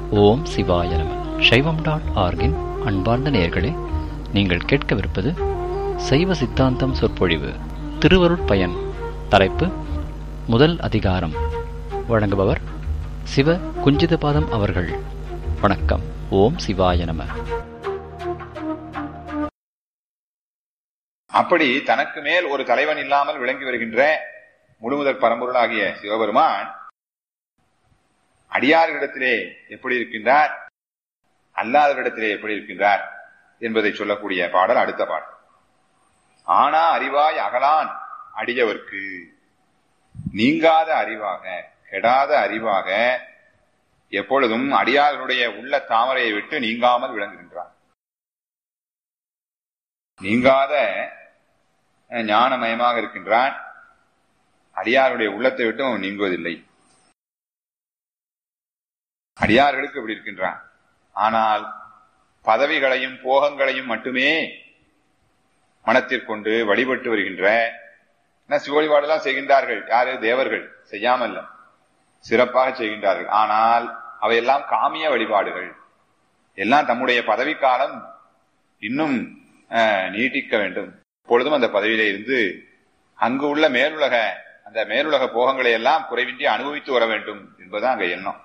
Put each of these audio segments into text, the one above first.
ஓம் சிவாய நம சைவம் டாட் ஆர்கின் அன்பார்ந்த நேயர்களே நீங்கள் கேட்கவிருப்பது சைவ சித்தாந்தம் சொற்பொழிவு திருவருட்பயன் தலைப்பு முதல் அதிகாரம் வழங்குபவர் சிவ குஞ்சிதபாதம் அவர்கள் வணக்கம் ஓம் சிவாய நம அப்படி தனக்கு மேல் ஒரு தலைவன் இல்லாமல் விளங்கி வருகின்ற முழுமுதற் பரம்பொருளாகிய சிவபெருமான் அடியார்களிடத்திலே எப்படி இருக்கின்றார் அல்லாதவரிடத்திலே எப்படி இருக்கின்றார் என்பதை சொல்லக்கூடிய பாடல் அடுத்த பாடல் ஆனா அறிவாய் அகலான் அடியவர்க்கு நீங்காத அறிவாக கெடாத அறிவாக எப்பொழுதும் அடியார்களுடைய உள்ள தாமரையை விட்டு நீங்காமல் விளங்குகின்றார் நீங்காத ஞானமயமாக இருக்கின்றான் அடியாருடைய உள்ளத்தை விட்டு அவன் நீங்குவதில்லை அடியார்களுக்கு இப்படி இருக்கின்றான் ஆனால் பதவிகளையும் போகங்களையும் மட்டுமே மனத்திற்கொண்டு வழிபட்டு வருகின்ற சிவ வழிபாடுதான் செய்கின்றார்கள் யாரு தேவர்கள் செய்யாமல் சிறப்பாக செய்கின்றார்கள் ஆனால் அவையெல்லாம் காமிய வழிபாடுகள் எல்லாம் தம்முடைய பதவிக்காலம் இன்னும் நீட்டிக்க வேண்டும் இப்பொழுதும் அந்த பதவியிலே இருந்து அங்கு உள்ள மேலுலக அந்த மேலுலக போகங்களை எல்லாம் குறைவின்றி அனுபவித்து வர வேண்டும் என்பதுதான் அங்க எண்ணம்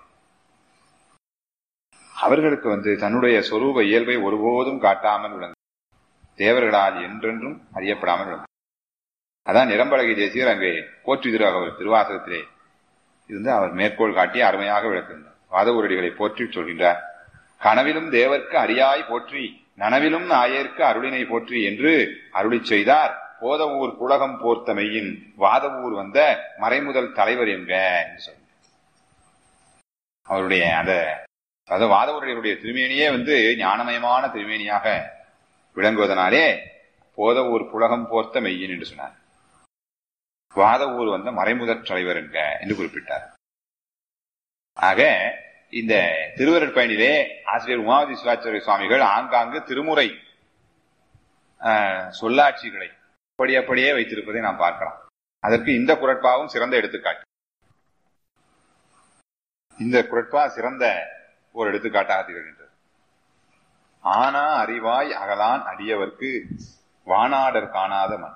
அவர்களுக்கு வந்து தன்னுடைய சொரூப இயல்பை ஒருபோதும் காட்டாமல் விளங்கும் தேவர்களால் என்றென்றும் அறியப்படாமல் விளங்கும் அதான் நிரம்பழகி தேசியர் அங்கே போற்றுகிறார் அவர் திருவாசகத்திலே இருந்து அவர் மேற்கோள் காட்டி அருமையாக விளக்குகின்றார் வாதவூரடிகளை போற்றி சொல்கின்றார் கனவிலும் தேவர்க்கு அறியாய் போற்றி நனவிலும் நாயர்க்கு அருளினை போற்றி என்று அருளி செய்தார் போதவூர் புலகம் போர்த்த மெய்யின் வாதவூர் வந்த மறைமுதல் தலைவர் என்க என்று சொன்னார் அவருடைய அந்த அதாவது வாதவூருடைய திருமேனியே வந்து ஞானமயமான திருமேனியாக விளங்குவதனாலே போதவூர் புலகம் போர்த்த மெய்யின் என்று சொன்னார் வாதவூர் வந்த மறைமுதற் தலைவர் என்க என்று குறிப்பிட்டார் ஆக இந்த திருவருட்பயனிலே ஆசிரியர் உமாவதி சிவாச்சாரிய சுவாமிகள் ஆங்காங்கு திருமுறை சொல்லாட்சிகளை அப்படி அப்படியே வைத்திருப்பதை நாம் பார்க்கலாம் அதற்கு இந்த குரட்பாவும் சிறந்த எடுத்துக்காட்டு இந்த குரட்பா சிறந்த ஒரு எடுத்துக்காட்டாக திகழ்கின்றது ஆனா அறிவாய் அகலான் அடியவர்க்கு வானாடர் காணாத மண்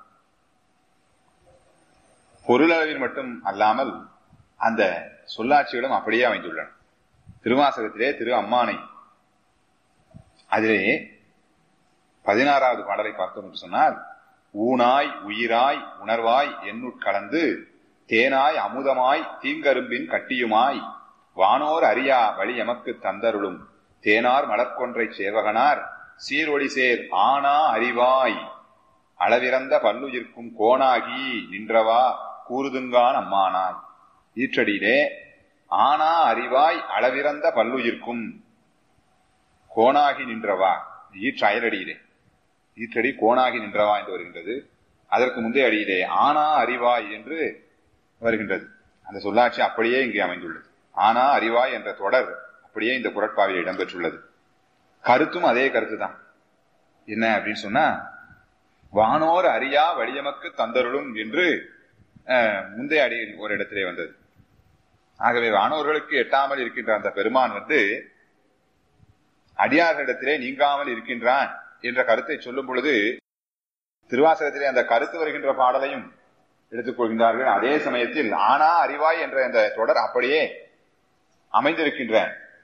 பொருளளவில் மட்டும் அல்லாமல் அந்த சொல்லாட்சிகளும் அப்படியே அமைந்துள்ளன திருவாசகத்திலே திரு அம்மானை அதிலே பதினாறாவது பாடலை பார்த்தோம் என்று சொன்னால் ஊனாய் உயிராய் உணர்வாய் எண்ணுட்கலந்து தேனாய் அமுதமாய் தீங்கரும்பின் கட்டியுமாய் வானோர் அறியா வழி எமக்கு தந்தருளும் தேனார் மலர்கொன்றை சேவகனார் சீரொளி சேர் ஆனா அறிவாய் அளவிறந்த பல்லுயிர்க்கும் கோணாகி நின்றவா கூறுதுங்கான் அம்மானாய் ஈற்றடியிலே ஆனா அறிவாய் அளவிறந்த பல்லுயிர்க்கும் கோணாகி நின்றவா ஈற்ற அயலடியிலே ஈற்றடி கோணாகி நின்றவா என்று வருகின்றது அதற்கு முந்தைய அடியிலே ஆனா அறிவாய் என்று வருகின்றது அந்த சொல்லாட்சி அப்படியே இங்கே அமைந்துள்ளது ஆனா அறிவாய் என்ற தொடர் அப்படியே இந்த குரட்பாவில் இடம்பெற்றுள்ளது கருத்தும் அதே கருத்து தான் என்ன அப்படின்னு சொன்னா வானோர் அறியா வழியமக்கு தந்தருளும் என்று முந்தைய அடியில் ஒரு இடத்திலே வந்தது ஆகவே வானோர்களுக்கு எட்டாமல் இருக்கின்ற அந்த பெருமான் வந்து அடியார்களிடத்திலே நீங்காமல் இருக்கின்றான் என்ற கருத்தை சொல்லும் பொழுது திருவாசகத்திலே அந்த கருத்து வருகின்ற பாடலையும் எடுத்துக்கொள்கின்றார்கள் அதே சமயத்தில் ஆனா அறிவாய் என்ற அந்த தொடர் அப்படியே அமைந்திருக்கின்ற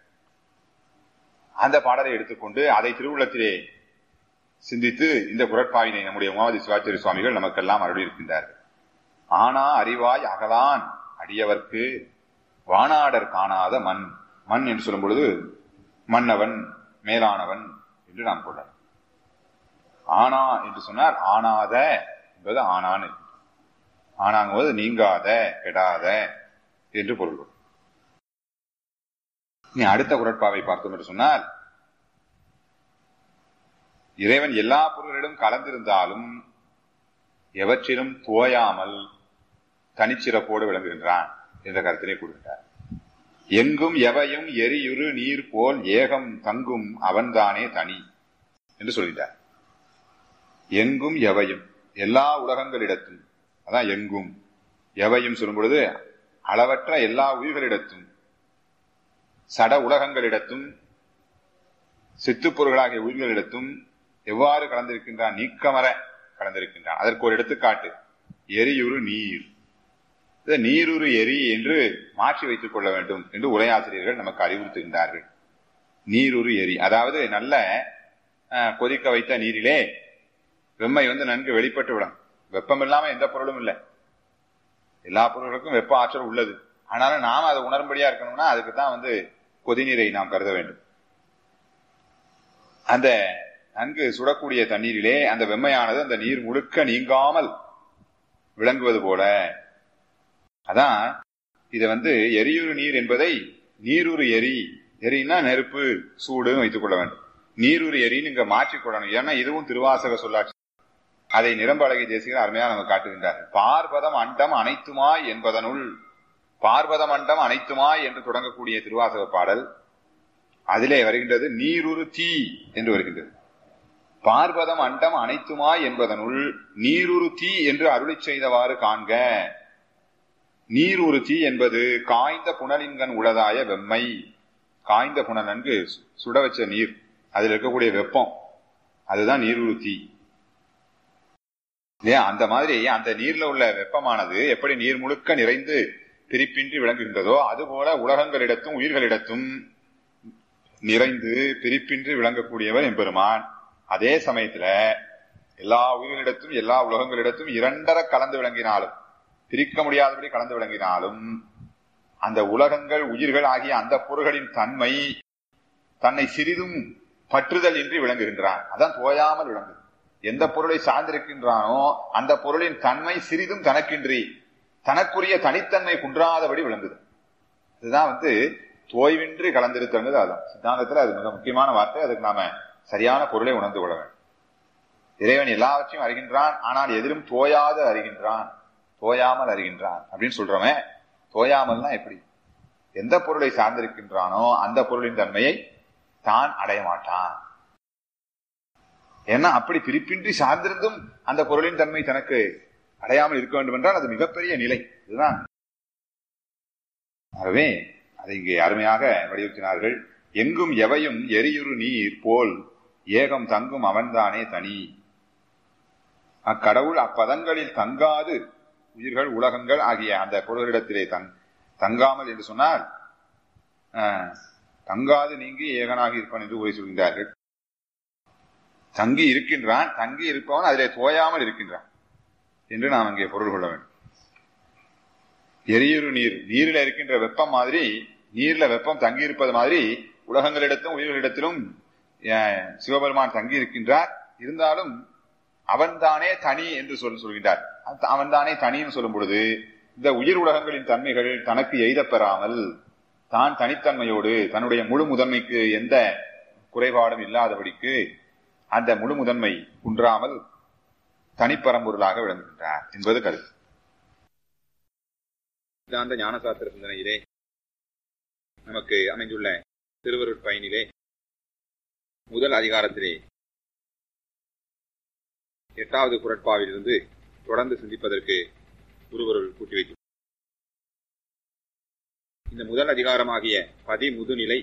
அந்த பாடலை எடுத்துக்கொண்டு அதை திருவுள்ளத்திலே சிந்தித்து இந்த குரட்பாவினை நம்முடைய உமாவதி சிவாச்சாரிய சுவாமிகள் நமக்கெல்லாம் அருளி இருக்கின்றார்கள் ஆனா அறிவாய் அகலான் அடியவர்க்கு வானாடர் காணாத மண் மண் என்று சொல்லும் பொழுது மன்னவன் மேலானவன் என்று நாம் கொள்ளலாம் ஆனா என்று சொன்னார் ஆனாத என்பது ஆனான் ஆனாங்கும்போது நீங்காத கெடாத என்று பொருள் நீ அடுத்த குரட்பாவை பார்த்தோம் என்று சொன்னால் இறைவன் எல்லா பொருள்களிலும் கலந்திருந்தாலும் எவற்றிலும் தோயாமல் தனிச்சிறப்போடு விளங்குகின்றான் என்ற கருத்திலே கூறுகின்றார் எங்கும் எவையும் எரியுரு நீர் போல் ஏகம் தங்கும் அவன்தானே தனி என்று சொல்கிறார் எங்கும் எவையும் எல்லா உலகங்களிடத்தும் அதான் எங்கும் எவையும் சொல்லும் பொழுது அளவற்ற எல்லா உயிர்களிடத்தும் சட உலகங்களிடத்தும் சித்துப்பொருள்களாகிய உயிர்களிடத்தும் எவ்வாறு கலந்திருக்கின்றான் நீக்கமர கலந்திருக்கின்றான் அதற்கு ஒரு எடுத்துக்காட்டு எரியுறு நீர் இதை நீருறு எரி என்று மாற்றி வைத்துக் கொள்ள வேண்டும் என்று உரையாசிரியர்கள் நமக்கு அறிவுறுத்துகின்றார்கள் நீருறு எரி அதாவது நல்ல அஹ், கொதிக்க வைத்த நீரிலே வெம்மை வந்து நன்கு வெளிப்பட்டு விடும் வெப்பம் இல்லாம எந்த பொருளும் இல்லை எல்லா பொருள்களுக்கும் வெப்ப ஆற்றல் உள்ளது ஆனாலும் நாம அதை உணரும்படியா இருக்கணும்னா அதுக்கு தான் வந்து கொதிநீரை நாம் கருத வேண்டும் அந்த நன்கு சுடக்கூடிய தண்ணீரிலே அந்த வெம்மையானது அந்த நீர் முழுக்க நீங்காமல் விளங்குவது போல அதான் இத வந்து எரியுறு நீர் என்பதை நீருறு எரி எரின்னா நெருப்பு சூடுன்னு வைத்துக் கொள்ள வேண்டும் நீருறு எரின்னு இங்க மாற்றிக்கொள்ளணும் ஏன்னா இதுவும் திருவாசக சொல்லாட்சி அதை நிரம்பழகி தேசிகர் அருமையா நம்ம காட்டுகின்றார் பார்வதம் அண்டம் அனைத்துமாய் என்பதனுள் பார்வதம் அண்டம் அனைத்துமாய் என்று தொடங்கக்கூடிய திருவாசக பாடல் அதிலே வருகின்றது நீருறு தீ என்று வருகின்றது பார்வதம் அண்டம் அனைத்துமாய் என்பதனுள் நீருறு தீ என்று அருளிச் செய்தவாறு காண்க நீருறு தீ என்பது காய்ந்த புனலின்கண் உளதாய வெம்மை காய்ந்த புனல் நன்கு சுட வச்ச நீர் அதில் இருக்கக்கூடிய வெப்பம் அதுதான் நீருறு தீ இல்லையா அந்த மாதிரி அந்த நீர்ல உள்ள வெப்பமானது எப்படி நீர் முழுக்க நிறைந்து பிரிப்பின்றி விளங்குகின்றதோ அதுபோல உலகங்களிடத்தும் உயிர்களிடத்தும் நிறைந்து பிரிப்பின்றி விளங்கக்கூடியவர் எம்பெருமான் அதே சமயத்துல எல்லா உயிர்களிடத்தும் எல்லா உலகங்களிடத்தும் இரண்டர கலந்து விளங்கினாலும் பிரிக்க முடியாதபடி கலந்து விளங்கினாலும் அந்த உலகங்கள் உயிர்கள் ஆகிய அந்த பொருள்களின் தன்மை தன்னை சிறிதும் பற்றுதல் இன்றி விளங்குகின்றான் அதான் தோயாமல் விளங்குது எந்த பொருளை சார்ந்திருக்கின்றானோ அந்த பொருளின் தன்மை சிறிதும் தனக்கின்றி தனக்குரிய தனித்தன்மை குன்றாதபடி விளங்குது இதுதான் வந்து தோய்வின்றி கலந்திருத்தங்கிறது அதுதான் சித்தாந்தத்துல அது மிக முக்கியமான வார்த்தை அதுக்கு நாம சரியான பொருளை உணர்ந்து கொள்ள வேண்டும் இறைவன் எல்லாவற்றையும் அறிகின்றான் ஆனால் எதிலும் தோயாது அறிகின்றான் தோயாமல் அறிகின்றான் அப்படின்னு சொல்றவன் தோயாமல்னா எப்படி எந்த பொருளை சார்ந்திருக்கின்றானோ அந்த பொருளின் தன்மையை தான் அடைய மாட்டான் ஏன்னா அப்படி பிரிப்பின்றி சார்ந்திருந்தும் அந்த பொருளின் தன்மை தனக்கு அடையாமல் இருக்க வேண்டும் என்றால் அது மிகப்பெரிய நிலை இதுதான் ஆகவே அதை இங்கே அருமையாக வலியுறுத்தினார்கள் எங்கும் எவையும் எரியுறு நீர் போல் ஏகம் தங்கும் அவன்தானே தனி அக்கடவுள் அப்பதங்களில் தங்காது உயிர்கள் உலகங்கள் ஆகிய அந்த பொருளிடத்திலே தங் தங்காமல் என்று சொன்னால் ஆஹ், தங்காது நீங்கி ஏகனாக இருப்பான் என்று உரை சொல்கின்றார்கள் தங்கி இருக்கின்றான் தங்கி இருப்பவன் அதிலே தோயாமல் இருக்கின்றான் என்று நாம் அங்கே பொருள் கொள்ள வேண்டும் எரியுறு நீர் நீரில் இருக்கின்ற வெப்பம் மாதிரி நீர்ல வெப்பம் தங்கி இருப்பது மாதிரி உலகங்களிடத்தும் உயிர்களிடத்திலும் அஹ், சிவபெருமான் தங்கி இருக்கின்றார் இருந்தாலும் அவன்தானே தனி என்று சொல் சொல்கின்றார் அந்த அவன்தானே தனின்னு சொல்லும் பொழுது இந்த உயிர் உலகங்களின் தன்மைகள் தனக்கு எய்தப் பெறாமல் தான் தனித்தன்மையோடு தன்னுடைய முழு முதன்மைக்கு எந்த குறைபாடும் இல்லாதபடிக்கு அந்த முழு முதன்மை குன்றாமல் தனிப்பரம்பொருளாக விளங்குகின்றார் என்பது கருத்து சித்தாந்த ஞானசாஸ்திர சிந்தனையிலே நமக்கு அமைந்துள்ள திருவருட்பயனிலே முதல் அதிகாரத்திலே எட்டாவது குரட்பாவிலிருந்து தொடர்ந்து சிந்திப்பதற்கு குருவருள் கூட்டி வைத்து இந்த முதல் அதிகாரமாகிய பதிமுதுநிலை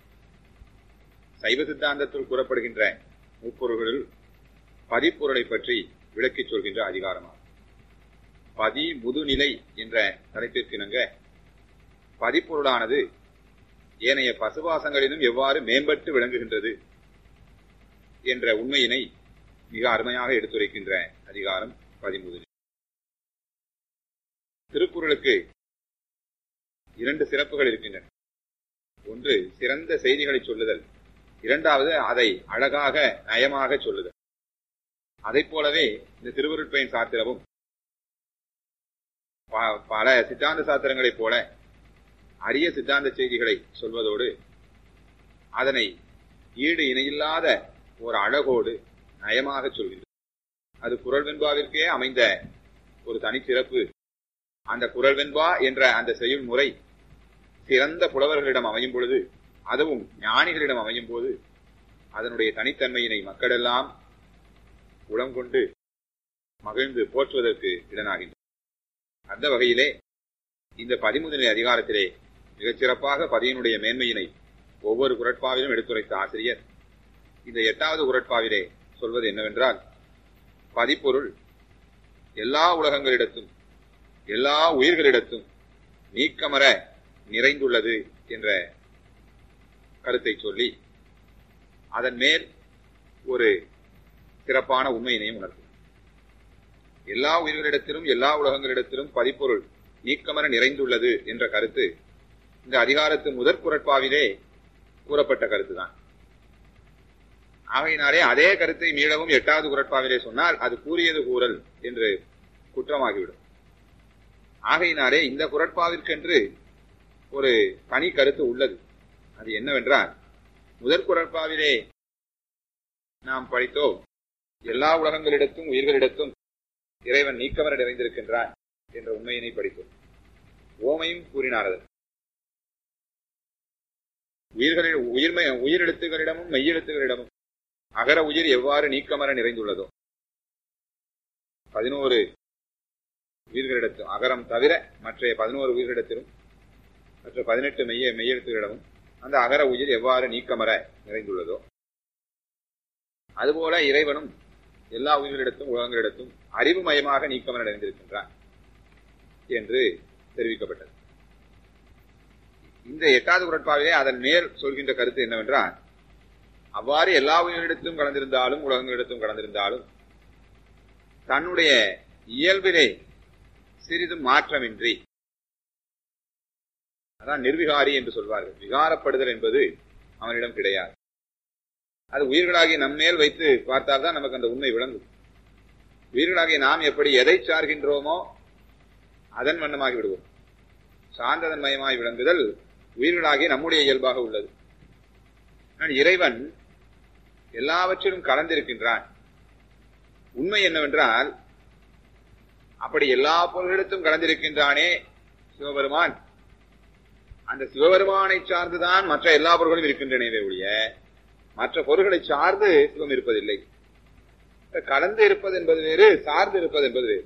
சைவ சித்தாந்தத்தில் கூறப்படுகின்ற முப்பொருள்களில் பதிப்பொருளை பற்றி விளக்கிச் சொல்கின்ற அதிகாரமாகும் பதி முதுநிலை என்ற தலைப்பிற்கு இணங்க பதிப்பொருளானது ஏனைய பசுவாசங்களிலும் எவ்வாறு மேம்பட்டு விளங்குகின்றது என்ற உண்மையினை மிக அருமையாக எடுத்துரைக்கின்ற அதிகாரம் பதிமுதுநிலை திருக்குறளுக்கு இரண்டு சிறப்புகள் இருக்கின்றன ஒன்று சிறந்த செய்திகளை சொல்லுதல் இரண்டாவது அதை அழகாக நயமாக சொல்லுதல் அதைப் போலவே இந்த திருவருட்பயன் சாத்திரமும் ப- பல சித்தாந்த சாத்திரங்களைப் போல அரிய சித்தாந்த செய்திகளை சொல்வதோடு அதனை ஈடு இணையில்லாத ஒரு அழகோடு நயமாக சொல்கின்றது அது குரல் வெண்பாவிற்கே அமைந்த ஒரு தனிச்சிறப்பு அந்த குரல் வெண்பா என்ற அந்த செய்யுள் முறை சிறந்த புலவர்களிடம் அமையும் பொழுது அதுவும் ஞானிகளிடம் அமையும் போது அதனுடைய தனித்தன்மையினை மக்களெல்லாம் உளம் கொண்டு மகிழ்ந்து போற்றுவதற்கு இடனாகின்றன அந்த வகையிலே இந்த பதிமுதலை அதிகாரத்திலே மிகச் சிறப்பாக பதியினுடைய மேன்மையினை ஒவ்வொரு குரட்பாவிலும் எடுத்துரைத்த ஆசிரியர் இந்த எட்டாவது குரட்பாவிலே சொல்வது என்னவென்றால் பதிப்பொருள் எல்லா உலகங்களிடத்தும் எல்லா உயிர்களிடத்தும் நீக்கமர நிறைந்துள்ளது என்ற கருத்தை சொல்லி அதன் மேல் ஒரு சிறப்பான உண்மையினையும் உணர்த்தும் எல்லா உயிர்களிடத்திலும் எல்லா உலகங்களிடத்திலும் பதிப்பொருள் நீக்கமர நிறைந்துள்ளது என்ற கருத்து இந்த அதிகாரத்து முதற் குரட்பாவிலே கூறப்பட்ட கருத்துதான் ஆகையினாலே அதே கருத்தை மீளவும் எட்டாவது குரட்பாவிலே சொன்னால் அது கூறியது கூறல் என்று குற்றமாகிவிடும் ஆகையினாலே இந்த குரட்பாவிற்கென்று ஒரு தனி கருத்து உள்ளது அது என்னவென்றால் முதற் குரட்பாவிலே நாம் படித்தோம் எல்லா உலகங்களிடத்தும் உயிர்களிடத்தும் இறைவன் நீக்கமர நிறைந்திருக்கின்றான் என்ற உண்மையினை படித்தோம் ஓமையும் கூறினார் அது உயிர்களில் உயிர்மை உயிரெழுத்துகளிடமும் மெய்யெழுத்துகளிடமும் அகர உயிர் எவ்வாறு நீக்கமர நிறைந்துள்ளதோ பதினோரு உயிர்களிடத்தும் அகரம் தவிர மற்ற பதினோரு உயிர்களிடத்திலும் மற்ற பதினெட்டு மெய்ய மெய்யெழுத்துகளிடமும் அந்த அகர உயிர் எவ்வாறு நீக்கமர நிறைந்துள்ளதோ அதுபோல இறைவனும் எல்லா உயிர்களிடத்தும் உலகங்களிடத்தும் அறிவுமயமாக நீக்கமர நிறைந்திருக்கின்றான் என்று தெரிவிக்கப்பட்டது இந்த எட்டாவது குரட்பாவிலே அதன் மேல் சொல்கின்ற கருத்து என்னவென்றால் அவ்வாறு எல்லா உயிரிடத்தும் கலந்திருந்தாலும் உலகங்களிடத்தும் கலந்திருந்தாலும் தன்னுடைய இயல்பிலே சிறிதும் மாற்றமின்றி அதான் நிர்விகாரி என்று சொல்வார்கள் விகாரப்படுதல் என்பது அவனிடம் கிடையாது அது உயிர்களாகிய நம்மேல் வைத்து பார்த்தால்தான் நமக்கு அந்த உண்மை விளங்கும் உயிர்களாகிய நாம் எப்படி எதை சார்கின்றோமோ அதன் வண்ணமாகி விடுவோம் சார்ந்ததன் மயமாய் விளங்குதல் உயிர்களாகிய நம்முடைய இயல்பாக உள்ளது ஆனால் இறைவன் எல்லாவற்றிலும் கலந்திருக்கின்றான் உண்மை என்னவென்றால் அப்படி எல்லா பொருளிடத்தும் கலந்திருக்கின்றானே சிவபெருமான் அந்த சிவபெருமானை சார்ந்துதான் மற்ற எல்லா பொருள்களும் இருக்கின்றனவே ஒழிய மற்ற பொருள்களை சார்ந்து சிவம் இருப்பதில்லை கலந்து இருப்பது என்பது வேறு சார்ந்து இருப்பது என்பது வேறு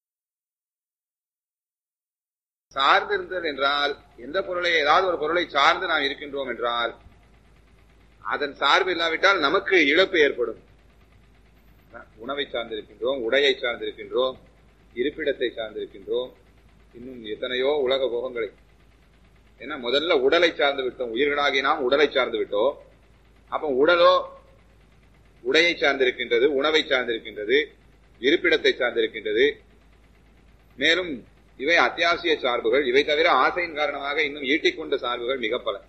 சார்ந்து இருந்தல் என்றால் எந்த பொருளை ஏதாவது ஒரு பொருளை சார்ந்து நாம் இருக்கின்றோம் என்றால் அதன் சார்பு இல்லாவிட்டால் நமக்கு இழப்பு ஏற்படும் உணவை சார்ந்திருக்கின்றோம் உடையை சார்ந்திருக்கின்றோம் இருப்பிடத்தை சார்ந்திருக்கின்றோம் இன்னும் எத்தனையோ உலக போகங்களை ஏன்னா முதல்ல உடலை சார்ந்து விட்டோம் உயிர்களாகி நாம் உடலை சார்ந்து விட்டோம் அப்ப உடலோ உடையை சார்ந்திருக்கின்றது உணவை சார்ந்திருக்கின்றது இருப்பிடத்தை சார்ந்திருக்கின்றது மேலும் இவை அத்தியாவசிய சார்புகள் இவை தவிர ஆசையின் காரணமாக இன்னும் ஈட்டிக்கொண்ட சார்புகள் மிக பல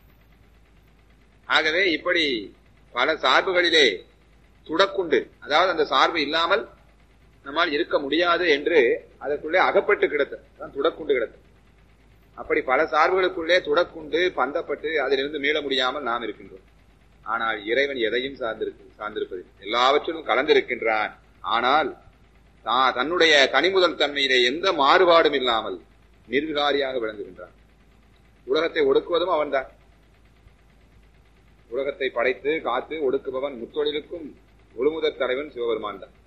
ஆகவே இப்படி பல சார்புகளிலே துடக்குண்டு அதாவது அந்த சார்பு இல்லாமல் நம்மால் இருக்க முடியாது என்று அதற்குள்ளே அகப்பட்டு கிடத்த துடக்குண்டு கிடத்த அப்படி பல சார்புகளுக்குள்ளே துடக்குண்டு பந்தப்பட்டு அதிலிருந்து மீள முடியாமல் நாம் இருக்கின்றோம் ஆனால் இறைவன் எதையும் சார்ந்திருக்கு சார்ந்திருப்பதில்லை எல்லாவற்றிலும் கலந்திருக்கின்றான் ஆனால் தான் தன்னுடைய தனிமுதல் தன்மையிலே எந்த மாறுபாடும் இல்லாமல் நிர்விகாரியாக விளங்குகின்றான் உலகத்தை ஒடுக்குவதும் அவன்தான் உலகத்தை படைத்து காத்து ஒடுக்குபவன் முத்தொழிலுக்கும் முழுமுதற் தலைவன் சிவபெருமான் தான்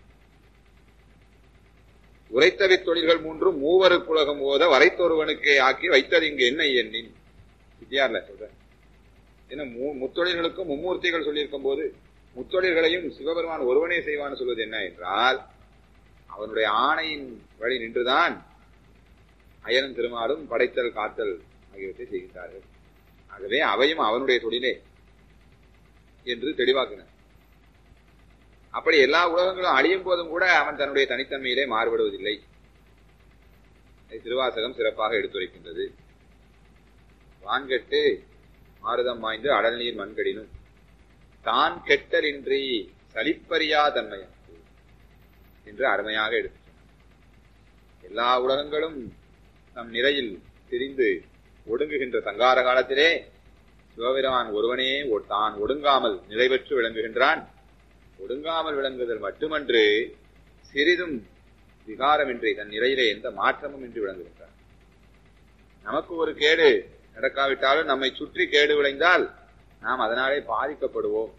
உரைத்தவை தொழில்கள் மூன்றும் மூவருக்குலகம் ஓத வரைத்தொருவனுக்கே ஆக்கி வைத்தது இங்கு என்ன எண்ணின் வித்தியார்ல சொல்ற ஏன்னா முத்தொழில்களுக்கும் மும்மூர்த்திகள் சொல்லியிருக்கும் போது முத்தொழில்களையும் சிவபெருமான் ஒருவனே செய்வான்னு சொல்வது என்ன என்றால் அவனுடைய ஆணையின் வழி நின்றுதான் அயனும் திருமாலும் படைத்தல் காத்தல் ஆகியவற்றை செய்கின்றார்கள் ஆகவே அவையும் அவனுடைய தொழிலே என்று தெளிவாக்கின அப்படி எல்லா உலகங்களும் அழியும் போதும் கூட அவன் தன்னுடைய தனித்தன்மையிலே மாறுபடுவதில்லை திருவாசகம் சிறப்பாக எடுத்துரைக்கின்றது வான்கெட்டு மாறுதம் வாய்ந்து அடல் நீர் மண்கடினும் தான் கெட்டலின்றி சலிப்பறியா தன்மையம் என்று அருமையாக எடுத்து எல்லா உலகங்களும் நம் நிறையில் திரிந்து ஒடுங்குகின்ற சங்கார காலத்திலே சிவபெருமான் ஒருவனே தான் ஒடுங்காமல் நிலை பெற்று விளங்குகின்றான் ஒடுங்காமல் விளங்குதல் மட்டுமன்று சிறிதும் விகாரமின்றி தன் நிலையிலே எந்த மாற்றமும் இன்றி விளங்குகின்றான் நமக்கு ஒரு கேடு நடக்காவிட்டாலும் நம்மை சுற்றி கேடு விளைந்தால் நாம் அதனாலே பாதிக்கப்படுவோம்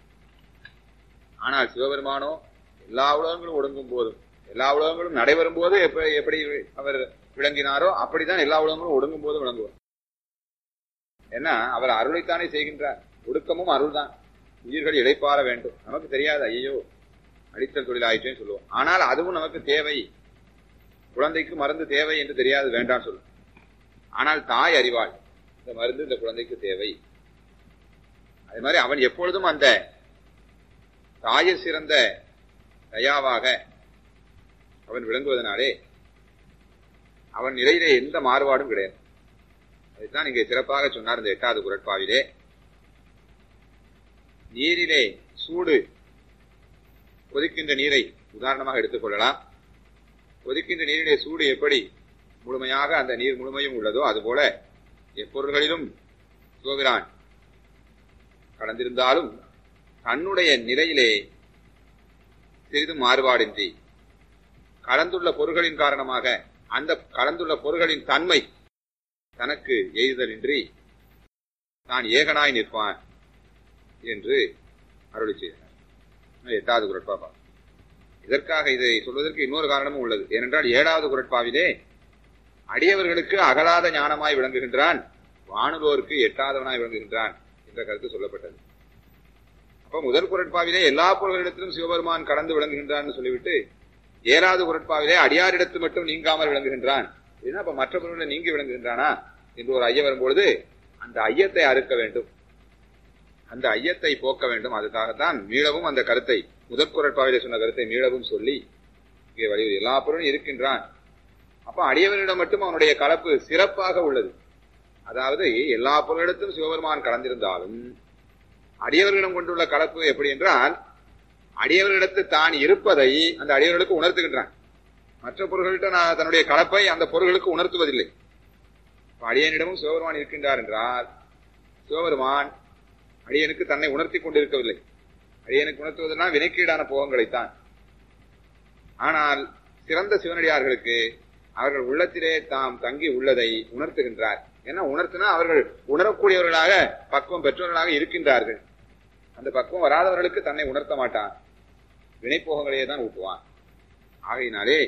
ஆனால் சிவபெருமானோ எல்லா உலகங்களும் ஒடுங்கும் போதும் எல்லா உலகங்களும் நடைபெறும் போது எப்படி எப்படி அவர் விளங்கினாரோ அப்படிதான் எல்லா உலகங்களும் ஒடுங்கும் போது விளங்குவார் ஏன்னா அவர் அருளைத்தானே செய்கின்றார் ஒடுக்கமும் அருள்தான் உயிர்கள் இழைப்பார வேண்டும் நமக்கு தெரியாது ஐயோ அடித்தல் தொழில் ஆயிற்றுன்னு சொல்லுவோம் ஆனால் அதுவும் நமக்கு தேவை குழந்தைக்கு மருந்து தேவை என்று தெரியாது வேண்டாம் சொல்லும் ஆனால் தாய் அறிவாள் இந்த மருந்து இந்த குழந்தைக்கு தேவை அதே மாதிரி அவன் எப்பொழுதும் அந்த தாயில் சிறந்த தயாவாக அவன் விளங்குவதனாலே அவன் நிலையிலே எந்த மாறுபாடும் கிடையாது அதைத்தான் இங்கே சிறப்பாக சொன்னார் இந்த எட்டாவது குரட்பாவிலே நீரிலே சூடு கொதிக்கின்ற நீரை உதாரணமாக எடுத்துக்கொள்ளலாம் கொதிக்கின்ற நீரிலே சூடு எப்படி முழுமையாக அந்த நீர் முழுமையும் உள்ளதோ அதுபோல எப்பொருள்களிலும் சிவபிரான் கலந்திருந்தாலும் தன்னுடைய நிலையிலே சிறிதும் மாறுபாடின்றி கலந்துள்ள பொருள்களின் காரணமாக அந்த கலந்துள்ள பொருள்களின் தன்மை தனக்கு எய்தலின்றி நான் ஏகனாய் நிற்பான் என்று அருளி செய்தனர் எட்டாவது குரட்பாபா இதற்காக இதை சொல்வதற்கு இன்னொரு காரணமும் உள்ளது ஏனென்றால் ஏழாவது குரட்பாவிலே அடியவர்களுக்கு அகலாத ஞானமாய் விளங்குகின்றான் வானுலோருக்கு எட்டாதவனாய் விளங்குகின்றான் என்ற கருத்து சொல்லப்பட்டது அப்ப முதல் குரட்பாவிலே எல்லா பொருள்களிடத்திலும் சிவபெருமான் கடந்து விளங்குகின்றான் சொல்லிவிட்டு ஏழாவது குரட்பாவிலே அடியாரிடத்து மட்டும் நீங்காமல் விளங்குகின்றான் அப்படின்னா அப்ப மற்ற பொருள்களை நீங்கி விளங்குகின்றானா என்று ஒரு ஐயம் வரும்பொழுது அந்த ஐயத்தை அறுக்க வேண்டும் அந்த ஐயத்தை போக்க வேண்டும் அதுக்காகத்தான் மீளவும் அந்த கருத்தை முதற் குரட்பாவிலே சொன்ன கருத்தை மீளவும் சொல்லி இங்கே வலியுறுத்தி எல்லா பொருளும் இருக்கின்றான் அப்ப அடியவனிடம் மட்டும் அவனுடைய கலப்பு சிறப்பாக உள்ளது அதாவது எல்லா பொருளிடத்தும் சிவபெருமான் கலந்திருந்தாலும் அடியவர்களிடம் கொண்டுள்ள கலப்பு எப்படி என்றால் அடியவர்களிடத்து தான் இருப்பதை அந்த அடியவர்களுக்கு உணர்த்துகின்றான் மற்ற பொருள்கள்கிட்ட நான் தன்னுடைய கலப்பை அந்த பொருள்களுக்கு உணர்த்துவதில்லை அடியனிடமும் சிவபெருமான் இருக்கின்றார் என்றால் சிவபெருமான் அடியனுக்கு தன்னை உணர்த்தி கொண்டிருக்கவில்லை அடியனுக்கு உணர்த்துவதெல்லாம் வினைக்கீடான போகங்களைத்தான் ஆனால் சிறந்த சிவனடியார்களுக்கு அவர்கள் உள்ளத்திலே தாம் தங்கி உள்ளதை உணர்த்துகின்றார் ஏன்னா உணர்த்தினா அவர்கள் உணரக்கூடியவர்களாக பக்குவம் பெற்றவர்களாக இருக்கின்றார்கள் அந்த பக்குவம் வராதவர்களுக்கு தன்னை உணர்த்த மாட்டான் வினைப்போகங்களையே தான் ஊட்டுவான் ஆகையினாலே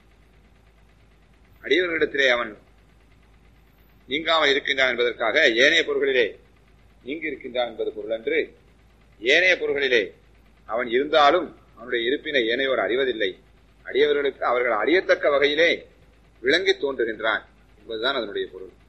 அடியவர்களிடத்திலே அவன் நீங்காமல் இருக்கின்றான் என்பதற்காக ஏனைய பொருள்களிலே நீங்கி இருக்கின்றான் என்பது பொருள் அன்று ஏனைய பொருள்களிலே அவன் இருந்தாலும் அவனுடைய இருப்பினை ஏனையோர் அறிவதில்லை அடியவர்களுக்கு அவர்கள் அறியத்தக்க வகையிலே விளங்கி தோன்றுகின்றான் என்பதுதான் அதனுடைய பொருள்